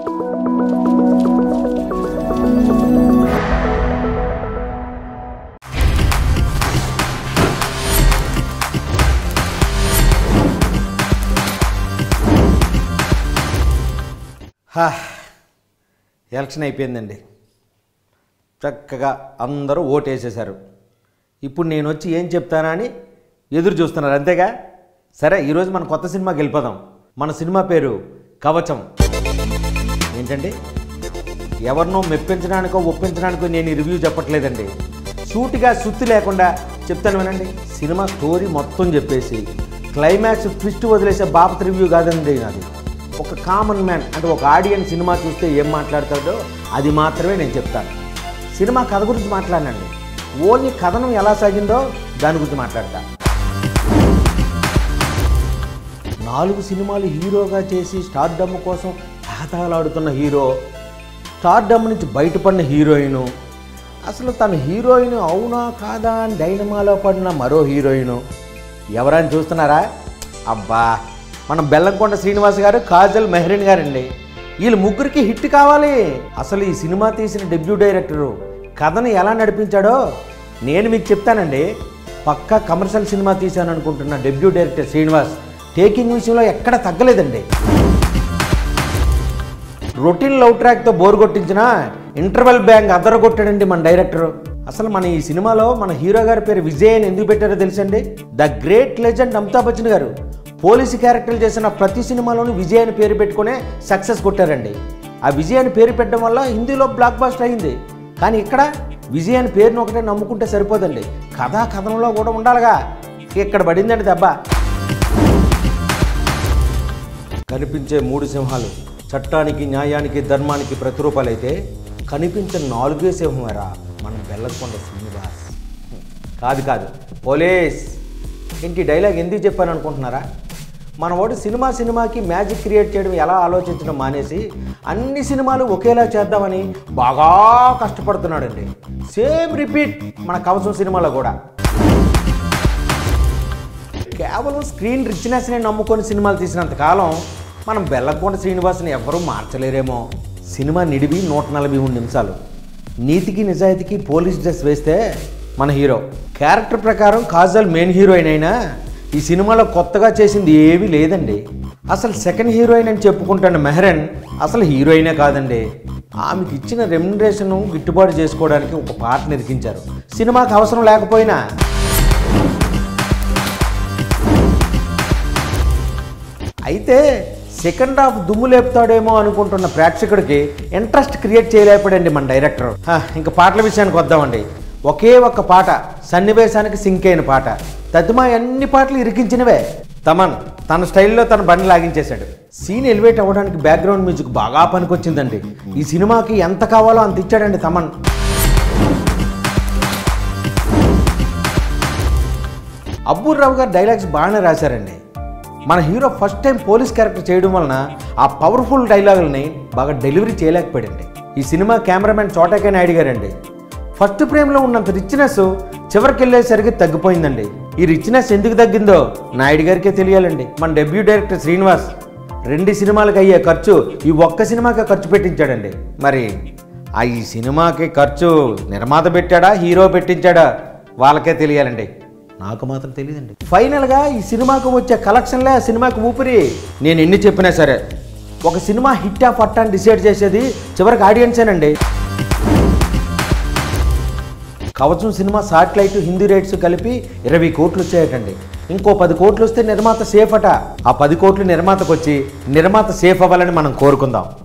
హా, ఎలక్షన్ అయిపోయిందండి చక్కగా అందరూ ఓటేసేశారు ఇప్పుడు నేను వచ్చి ఏం చెప్తానా అని ఎదురు చూస్తున్నారు అంతేగా సరే ఈరోజు మన కొత్త సినిమాకి వెళ్ళిపోదాం మన సినిమా పేరు కవచం ఏంటండి ఎవరినో మెప్పించడానికో ఒప్పించడానికో నేను ఈ రివ్యూ చెప్పట్లేదండి సూటిగా సుత్తి లేకుండా చెప్తాను వినండి సినిమా స్టోరీ మొత్తం చెప్పేసి క్లైమాక్స్ ట్విస్ట్ వదిలేసే బాపత రివ్యూ కాదండి నాది ఒక కామన్ మ్యాన్ అంటే ఒక ఆడియన్స్ సినిమా చూస్తే ఏం మాట్లాడతాడో అది మాత్రమే నేను చెప్తాను సినిమా కథ గురించి మాట్లాడనండి ఓన్లీ కథనం ఎలా సాగిందో దాని గురించి మాట్లాడతా నాలుగు సినిమాలు హీరోగా చేసి స్టార్డమ్ కోసం తాతాలాడుతున్న హీరో స్టార్డమ్ నుంచి బయటపడిన హీరోయిన్ అసలు తన హీరోయిన్ అవునా కాదా అని డైనమాలో పడిన మరో హీరోయిన్ ఎవరని చూస్తున్నారా అబ్బా మన బెల్లంకొండ శ్రీనివాస్ గారు కాజల్ మెహరీన్ గారండి వీళ్ళు ముగ్గురికి హిట్ కావాలి అసలు ఈ సినిమా తీసిన డెబ్యూ డైరెక్టరు కథను ఎలా నడిపించాడో నేను మీకు చెప్తానండి పక్కా కమర్షియల్ సినిమా తీశాను అనుకుంటున్న డెబ్యూ డైరెక్టర్ శ్రీనివాస్ టేకింగ్ విషయంలో ఎక్కడ తగ్గలేదండి రొటీన్ లవ్ ట్రాక్తో బోర్ కొట్టించిన ఇంటర్వెల్ బ్యాంక్ అదరగొట్టాడండి మన డైరెక్టర్ అసలు మన ఈ సినిమాలో మన హీరో గారి పేరు విజయ్ అని ఎందుకు పెట్టారో తెలుసండి the great legend Amitabh Bachchan garu police క్యారెక్టర్లు చేసిన ప్రతి సినిమాలోనూ విజయ్ అని పేరు పెట్టుకునే సక్సెస్ కొట్టారండి ఆ విజయ్ అని పేరు పెట్టడం వల్ల హిందీలో బ్లాక్ బాస్టర్ అయింది కానీ ఇక్కడ విజయ్ అని పేరును ఒకటే నమ్ముకుంటే సరిపోదండి కథా కథనంలో కూడా ఉండాలిగా ఇక్కడ పడిందండి దెబ్బ కనిపించే మూడు సింహాలు చట్టానికి న్యాయానికి ధర్మానికి ప్రతిరూపాలైతే కనిపించే నాలుగే సింహమేరా మనం బెల్లకొండ శ్రీనివాస్ కాదు కాదు పోలీస్ ఏంటి డైలాగ్ ఎందుకు చెప్పాను అనుకుంటున్నారా మన వాడు సినిమా సినిమాకి మ్యాజిక్ క్రియేట్ చేయడం ఎలా ఆలోచించడం మానేసి అన్ని సినిమాలు ఒకేలా చేద్దామని బాగా కష్టపడుతున్నాడండి సేమ్ రిపీట్ మన కవచం సినిమాలో కూడా కేవలం స్క్రీన్ రిచ్నెస్ని నమ్ముకొని సినిమాలు తీసినంత కాలం మనం బెల్లకొండ శ్రీనివాస్ని ఎవ్వరూ మార్చలేరేమో సినిమా నిడివి నూట నలభై మూడు నిమిషాలు నీతికి నిజాయితీకి పోలీస్ డ్రెస్ వేస్తే మన హీరో క్యారెక్టర్ ప్రకారం కాజల్ మెయిన్ హీరోయిన్ అయినా ఈ సినిమాలో కొత్తగా చేసింది ఏమీ లేదండి అసలు సెకండ్ హీరోయిన్ అని చెప్పుకుంటున్న మెహరన్ అసలు హీరోయినే కాదండి ఆమెకి ఇచ్చిన రెమ్యునరేషన్ గిట్టుబాటు చేసుకోవడానికి ఒక పాట నిరికించారు సినిమాకి అవసరం లేకపోయినా అయితే సెకండ్ హాఫ్ దుమ్ము లేపుతాడేమో అనుకుంటున్న ప్రేక్షకుడికి ఇంట్రెస్ట్ క్రియేట్ చేయలేకపోయాడండి మన డైరెక్టర్ హా, ఇంకా పాటల విషయానికి వద్దామండి ఒకే ఒక్క పాట సన్నివేశానికి సింక్ అయిన పాట తతిమా అన్ని పాటలు ఇరికించినవే తమన్ తన స్టైల్లో తన బండి లాగించేశాడు సీన్ ఎలివేట్ అవ్వడానికి బ్యాక్గ్రౌండ్ మ్యూజిక్ బాగా పనికొచ్చిందండి ఈ సినిమాకి ఎంత కావాలో అంత ఇచ్చాడండి తమన్ అబ్బూర్ రావు గారు డైలాగ్స్ బాగానే రాశారండి మన hero first time police character చేయడం వలన ఆ పవర్ఫుల్ డైలాగుల్ని బాగా డెలివరీ చేయలేకపోయాడండి ఈ సినిమా కెమెరామెన్ చోటాకే నాయుడు గారండి ఫస్ట్ ఫ్రేమ్లో ఉన్నంత రిచ్నెస్ చివరికి వెళ్ళేసరికి తగ్గిపోయిందండి ఈ రిచ్నెస్ ఎందుకు తగ్గిందో నాయుడు గారికే తెలియాలండి మన డెబ్యూ డైరెక్టర్ శ్రీనివాస్ రెండు సినిమాలకు అయ్యే ఖర్చు ఈ ఒక్క సినిమాకే ఖర్చు పెట్టించాడండి మరి ఆ ఈ సినిమాకి ఖర్చు నిర్మాత పెట్టాడా హీరో పెట్టించాడా వాళ్ళకే తెలియాలండి నాకు మాత్రం తెలియదండి ఫైనల్గా ఈ సినిమాకు వచ్చే కలెక్షన్లే ఆ సినిమాకి ఊపిరి నేను ఎన్ని చెప్పినా సరే ఒక సినిమా హిట్ ఆఫ్ అట్ అని డిసైడ్ చేసేది చివరికి ఆడియన్సేనండి కవచం సినిమా సాటిలైట్ హిందీ రేట్స్ కలిపి ఇరవై కోట్లు వచ్చాయటండి ఇంకో పది కోట్లు వస్తే నిర్మాత సేఫ్ అట ఆ పది కోట్లు నిర్మాతకు వచ్చి నిర్మాత సేఫ్ అవ్వాలని మనం కోరుకుందాం